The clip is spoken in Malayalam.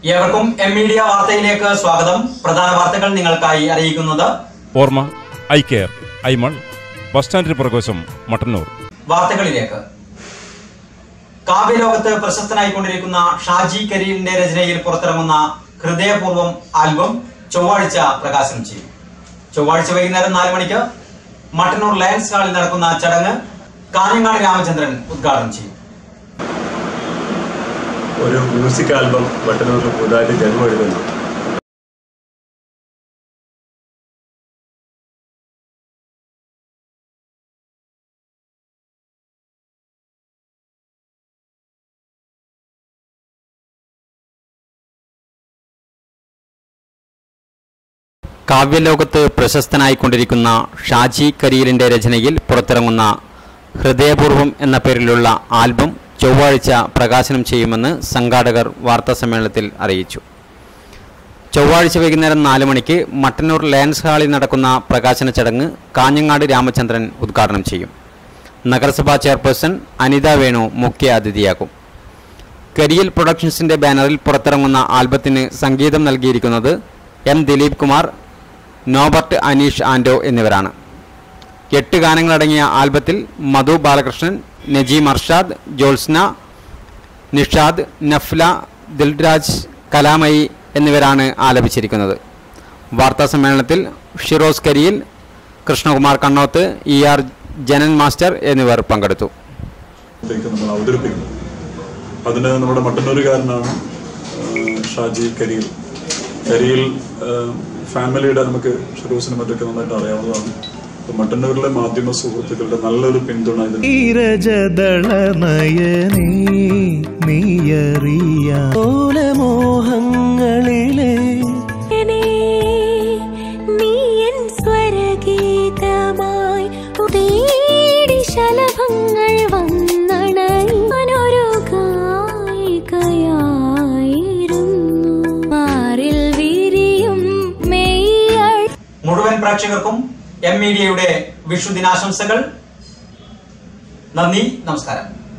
ഏവർക്കും എം മീഡിയ വാർത്തയിലേക്ക് സ്വാഗതം പ്രധാന വാർത്തകൾ നിങ്ങൾക്കായി അറിയിക്കുന്നത് ഓർമ്മ ഐ കെയർ ഐമൾ ബസ് സ്റ്റാൻഡിന് പുറകുവശം മട്ടന്നൂർ വാർത്തകളിലേക്ക് കാവ്യലോകത്ത് പ്രശസ്തനായിക്കൊണ്ടിരിക്കുന്ന ഷാജി കരീലിന്റെ രചനയിൽ പുറത്തിറങ്ങുന്ന ഹൃദയപൂർവ്വം ആൽബം ചൊവ്വാഴ്ച പ്രകാശനം ചെയ്യും ചൊവ്വാഴ്ച വൈകുന്നേരം നാല് മണിക്ക് മട്ടന്നൂർ ലയൺസ് ഹാളിൽ നടക്കുന്ന ചടങ്ങ് കാഞ്ഞങ്ങാട് രാമചന്ദ്രൻ ഉദ്ഘാടനം ചെയ്യും ഒരു മ്യൂസിക് ആൽബം മട്ടന്നൂരിൽ പുതുതായിട്ട് ജന്മമെടുക്കുന്നു കാവ്യലോകത്ത് പ്രശസ്തനായിക്കൊണ്ടിരിക്കുന്ന ഷാജി കരീലിന്റെ രചനയിൽ പുറത്തിറങ്ങുന്ന ഹൃദയപൂർവ്വം എന്ന പേരിലുള്ള ആൽബം ചൊവ്വാഴ്ച പ്രകാശനം ചെയ്യുമെന്ന് സംഘാടകർ വാർത്താസമ്മേളനത്തിൽ അറിയിച്ചു ചൊവ്വാഴ്ച വൈകുന്നേരം നാല് മണിക്ക് മട്ടന്നൂർ ലയൺസ് ഹാളിൽ നടക്കുന്ന പ്രകാശന ചടങ്ങ് കാഞ്ഞങ്ങാട് രാമചന്ദ്രൻ ഉദ്ഘാടനം ചെയ്യും നഗരസഭാ ചെയർപേഴ്സൺ അനിത വേണു മുഖ്യ അതിഥിയാകും കരിയൽ പ്രൊഡക്ഷൻസിന്റെ ബാനറിൽ പുറത്തിറങ്ങുന്ന ആൽബത്തിന് സംഗീതം നൽകിയിരിക്കുന്നത് എം ദിലീപ് കുമാർ നോബർട്ട് അനീഷ് ആൻഡോ എന്നിവരാണ് എട്ട് ഗാനങ്ങളടങ്ങിയ ആൽബത്തിൽ മധു ബാലകൃഷ്ണൻ നജീം അർഷാദ് ജോത്സ്ന നിഷാദ് നഫ്ല ദിൽരാജ് കലാമയി എന്നിവരാണ് ആലപിച്ചിരിക്കുന്നത് വാർത്താ സമ്മേളനത്തിൽ Shiroz Kariyil Krishnakumar Kannoth E R Janan master എന്നിവർ പങ്കെടുത്തു ത്തേക്ക് നമ്മൾ അവതരിപ്പിക്കുന്നത് അതിന് നമ്മുടെ മട്ടന്നൂരുകാരനാണ് ആ, ഷാജി കരിയിൽ കരിയിൽ ആ, ഫാമിലിയുടെ നമുക്ക് ഷെറൂസിനും മറ്റൊക്കെ നന്നായിട്ട് അറിയാവുന്നതാണ് അപ്പൊ മട്ടന്നൂരിലെ മാധ്യമ സുഹൃത്തുക്കളുടെ നല്ലൊരു പിന്തുണ ഇതിന് നീരജദളനയനേ നീയറിയ മോഹങ്ങളിലെ എനേ, നീ എൻ സ്വരഗീതമായി തേടി ശലഭങ്ങൾ വന്നണയൊരു ഗായികയായിരുന്നു മാറിൽ വിരിയും മെയ്യൾ മുഴുവൻ പ്രേക്ഷകർക്കും എം മീഡിയയുടെ വിഷു ദിനാശംസകൾ നന്ദി നമസ്കാരം